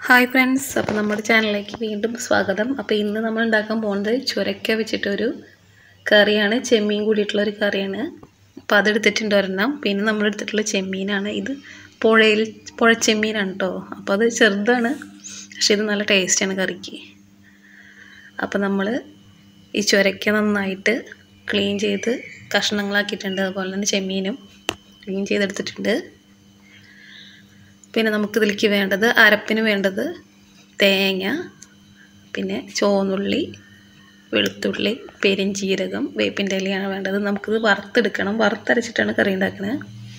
hi friends അപ്പോൾ നമ്മുടെ ചാനലിലേക്ക് വീണ്ടും സ്വാഗതം അപ്പോൾ ഇന്ന് നമ്മൾ ഉണ്ടാക്കാൻ പോകുന്നത് ചുരക്ക വെച്ചിട്ടൊരു കറിയാണ് ചെമ്മീൻ കൂടിയിട്ടുള്ളൊരു കറിയാണ് അപ്പോൾ അതെടുത്തിട്ടുണ്ട് ഒരെണ്ണം പിന്നെ നമ്മൾ എടുത്തിട്ടുള്ള ചെമ്മീനാണ് ഇത് പുഴയിൽ പുഴ ചെമ്മീനാണ് കേട്ടോ അപ്പോൾ അത് ചെറുതാണ് പക്ഷേ ഇത് നല്ല ടേസ്റ്റാണ് കറിക്ക് അപ്പോൾ നമ്മൾ ഈ ചുരക്ക നന്നായിട്ട് ക്ലീൻ ചെയ്ത് കഷ്ണങ്ങളാക്കിയിട്ടുണ്ട് അതുപോലെ തന്നെ ചെമ്മീനും ക്ലീൻ ചെയ്തെടുത്തിട്ടുണ്ട് പിന്നെ നമുക്കിതിലേക്ക് വേണ്ടത് അരപ്പിന് വേണ്ടത് തേങ്ങ പിന്നെ ചുവന്നുള്ളി വെളുത്തുള്ളി പെരിഞ്ചീരകം വേപ്പിൻ്റെ ഇലയാണ് വേണ്ടത് നമുക്കിത് വറുത്തെടുക്കണം വറുത്തരച്ചിട്ടാണ് കറി ഉണ്ടാക്കുന്നത്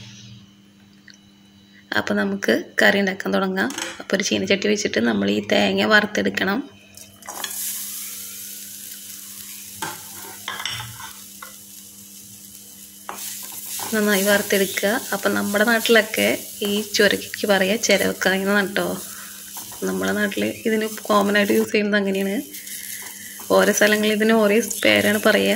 അപ്പോൾ നമുക്ക് കറി ഉണ്ടാക്കാൻ തുടങ്ങാം അപ്പോൾ ഒരു ചീനച്ചട്ടി വെച്ചിട്ട് നമ്മൾ ഈ തേങ്ങ വറുത്തെടുക്കണം നന്നായി വറുത്തെടുക്കുക അപ്പം നമ്മുടെ നാട്ടിലൊക്കെ ഈ ചുരക്കയ്ക്ക് പറയുക ചിരവക്കായ എന്നാണ് കേട്ടോ നമ്മുടെ നാട്ടിൽ ഇതിന് കോമൺ ആയിട്ട് യൂസ് ചെയ്യുന്നത് അങ്ങനെയാണ് ഓരോ സ്ഥലങ്ങളിൽ ഇതിന് ഓരോ പേരാണ് പറയുക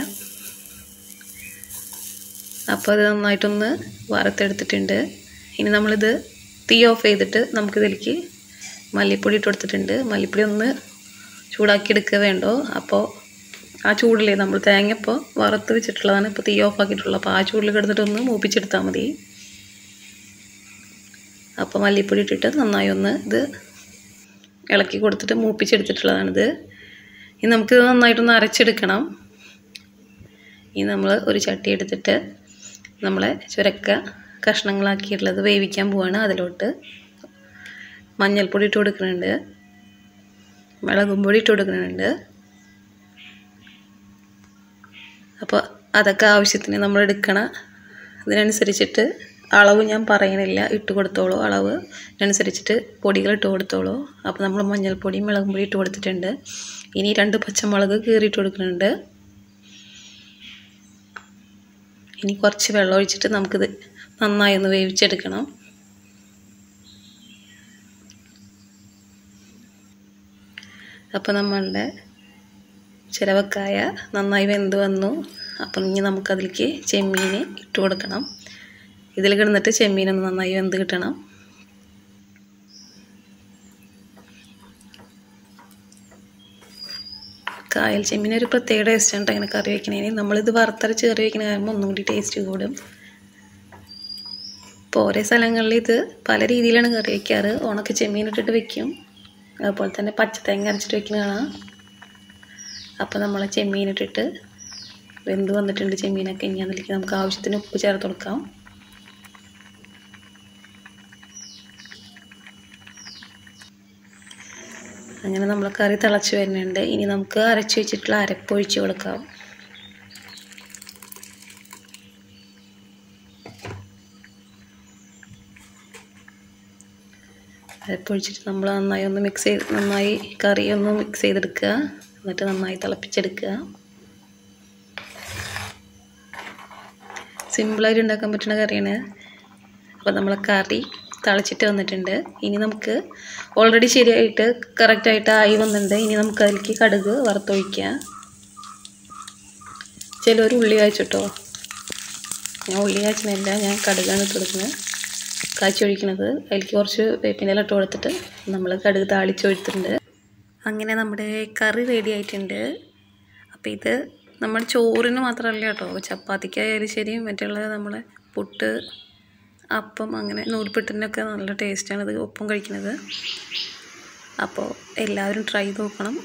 അപ്പോൾ അത് നന്നായിട്ടൊന്ന് വറുത്തെടുത്തിട്ടുണ്ട് ഇനി നമ്മളിത് തീ ഓഫ് ചെയ്തിട്ട് നമുക്കിതിലേക്ക് മല്ലിപ്പൊടി ഇട്ട് കൊടുത്തിട്ടുണ്ട് മല്ലിപ്പൊടി ഒന്ന് ചൂടാക്കി എടുക്കുക വേണ്ടോ അപ്പോൾ ആ ചൂടിലേ നമ്മൾ തേങ്ങ ഇപ്പോൾ വറുത്ത് വെച്ചിട്ടുള്ളതാണ് ഇപ്പോൾ തീ ഓഫ് ആക്കിയിട്ടുള്ളത് അപ്പോൾ ആ ചൂടിൽ കിടന്നിട്ട് ഒന്ന് മൂപ്പിച്ചെടുത്താൽ മതി അപ്പോൾ മല്ലിപ്പൊടി ഇട്ടിട്ട് നന്നായി ഒന്ന് ഇത് ഇളക്കി കൊടുത്തിട്ട് മൂപ്പിച്ചെടുത്തിട്ടുള്ളതാണിത് ഇനി നമുക്കിത് നന്നായിട്ടൊന്ന് അരച്ചെടുക്കണം ഇനി നമ്മൾ ഒരു ചട്ടി എടുത്തിട്ട് നമ്മളെ ചുരക്ക കഷ്ണങ്ങളാക്കിയിട്ടുള്ളത് വേവിക്കാൻ പോവാണ് അതിലോട്ട് മഞ്ഞൾപ്പൊടി ഇട്ട് കൊടുക്കുന്നുണ്ട് മുളകും പൊടി ഇട്ട് കൊടുക്കുന്നുണ്ട് അപ്പോൾ അതൊക്കെ ആവശ്യത്തിന് നമ്മൾ എടുക്കണ ഇതിനനുസരിച്ചിട്ട് അളവ് ഞാൻ പറയണില്ല ഇട്ട് കൊടുത്തോളൂ അളവ് അനുസരിച്ചിട്ട് പൊടികൾ ഇട്ട് കൊടുത്തോളൂ അപ്പോൾ നമ്മൾ മഞ്ഞൾപ്പൊടി മുളകും പൊടി ഇട്ട് കൊടുത്തിട്ടുണ്ട് ഇനി രണ്ട് പച്ചമുളക് കീറിയിട്ട് കൊടുക്കുന്നുണ്ട് ഇനി കുറച്ച് വെള്ളം ഒഴിച്ചിട്ട് നമുക്കിത് നന്നായി ഒന്ന് വേവിച്ചെടുക്കണം അപ്പോൾ നമ്മളുടെ ചിരവക്കായ നന്നായി വെന്ത് വന്നു അപ്പം ഇനി നമുക്കതിലേക്ക് ചെമ്മീൻ ഇട്ട് കൊടുക്കണം ഇതിൽ കിടന്നിട്ട് ചെമ്മീനൊന്ന് നന്നായി വെന്ത് കിട്ടണം കായൽ ചെമ്മീൻ ഒരു പ്രത്യേക ടേസ്റ്റാണ് കേട്ടോ ഇങ്ങനെ കറി വയ്ക്കണേന് നമ്മളിത് വറുത്തരച്ച് കറി വയ്ക്കണ കാരണം ഒന്നും കൂടി ടേസ്റ്റ് കൂടും ഇപ്പോൾ ഓരോ സ്ഥലങ്ങളിൽ ഇത് പല രീതിയിലാണ് കറി വയ്ക്കാറ് ഉണക്ക ചെമ്മീൻ ഇട്ടിട്ട് വെക്കും അതുപോലെ തന്നെ പച്ചത്തേങ്ങ അരച്ചിട്ട് വെക്കുന്ന കാണാം അപ്പോൾ നമ്മൾ ചെമ്മീൻ ഇട്ടിട്ട് വെന്ത് വന്നിട്ടുണ്ട് ചെമ്മീനൊക്കെ ഇനി അതിലേക്ക് നമുക്ക് ആവശ്യത്തിന് ഉപ്പ് ചേർത്ത് കൊടുക്കാം അങ്ങനെ നമ്മൾ കറി തിളച്ച് വരുന്നുണ്ട് ഇനി നമുക്ക് അരച്ച് വെച്ചിട്ടുള്ള അരപ്പൊഴിച്ച് കൊടുക്കാം അരപ്പൊഴിച്ചിട്ട് നമ്മൾ നന്നായി ഒന്ന് മിക്സ് ചെയ്ത് നന്നായി കറി ഒന്ന് മിക്സ് ചെയ്തെടുക്കുക എന്നിട്ട് നന്നായി തിളപ്പിച്ചെടുക്കുക സിമ്പിളായിട്ട് ഉണ്ടാക്കാൻ പറ്റുന്ന കറിയാണ് അപ്പോൾ നമ്മൾ കറി തിളച്ചിട്ട് വന്നിട്ടുണ്ട് ഇനി നമുക്ക് ഓൾറെഡി ശരിയായിട്ട് കറക്റ്റായിട്ട് ആയി വന്നിട്ടുണ്ട് ഇനി നമുക്ക് അതിലേക്ക് കടുക് വറുത്തൊഴിക്കുക ചിലർ ഉള്ളി കായ്ച്ചിട്ടോ ഞാൻ ഉള്ളി കായ്ച്ചണില്ല ഞാൻ കടുകാണ് ഇട്ട് കൊടുക്കുന്നത് കാച്ചൊഴിക്കണത് അതിലേക്ക് കുറച്ച് വേപ്പിൻ്റെ ഇല ഇട്ട് കൊടുത്തിട്ട് നമ്മൾ കടുക് താളിച്ചൊഴിച്ചിട്ടുണ്ട് അങ്ങനെ നമ്മുടെ കറി റെഡി ആയിട്ടുണ്ട് അപ്പോൾ ഇത് നമ്മൾ ചോറിന് മാത്രമല്ല കേട്ടോ ചപ്പാത്തിക്കായാലും ശരി മറ്റുള്ള നമ്മളെ പുട്ട് അപ്പം അങ്ങനെ നൂൽപ്പെട്ടിനൊക്കെ നല്ല ടേസ്റ്റാണ് ഇത് ഒപ്പം കഴിക്കുന്നത് അപ്പോൾ എല്ലാവരും ട്രൈ ചെയ്ത് നോക്കണം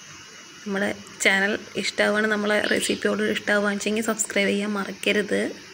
നമ്മുടെ ചാനൽ ഇഷ്ടമാവുകയാണ് നമ്മളെ റെസിപ്പിയോട് ഇഷ്ടമാവുകയാണെന്ന് വെച്ചെങ്കിൽ സബ്സ്ക്രൈബ് ചെയ്യാൻ മറക്കരുത്